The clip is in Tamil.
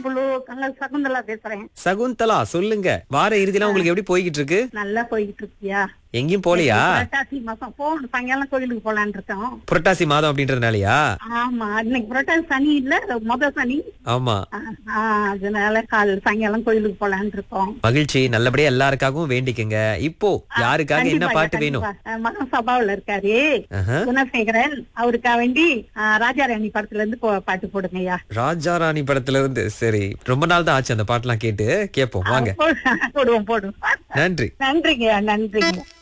மாம்பழு அங்க சகுந்தலா பேசுறேன் சகுந்தலா சொல்லுங்க வார இறுதிலாம் உங்களுக்கு எப்படி போய்கிட்டு இருக்கு நல்லா போயிட்டு இருக்கியா எங்கேயும் போலியா புரட்டாசி மாசம் போகணும் சாயங்காலம் கோயிலுக்கு போலான்னு இருக்கோம் புரட்டாசி மாதம் அப்படின்றதுனாலயா ஆமா இன்னைக்கு புரட்டாசி சனி இல்ல முத சனி ஆமா ஆ, ஆ, அதனால கால் சாயங்காலம் கோயிலுக்கு போலான்னு இருக்கோம் மகிழ்ச்சி நல்லபடியா எல்லாருக்காகவும் வேண்டிக்கங்க இப்போ யாருக்காக என்ன கண்டிப்பா, பாட்டு வேணும் கண்டிப்பா. அஹ், மகன் சபாவுல இருக்காரு ஆஹா. குணசேகரன் அவருக்காக வேண்டி அஹ், ராஜாராணி படத்துல இருந்து போ- பாட்டு போடுங்கய்யா ராஜா ராணி படத்துல இருந்து சரி ரொம்ப நாள் தான் ஆச்சு அந்த பாட்டெல்லாம் கேட்டு கேட்போம் வாங்க போடுவோம் போடுவோம் நன்றி நன்றிங்கய்யா நன்றிங்க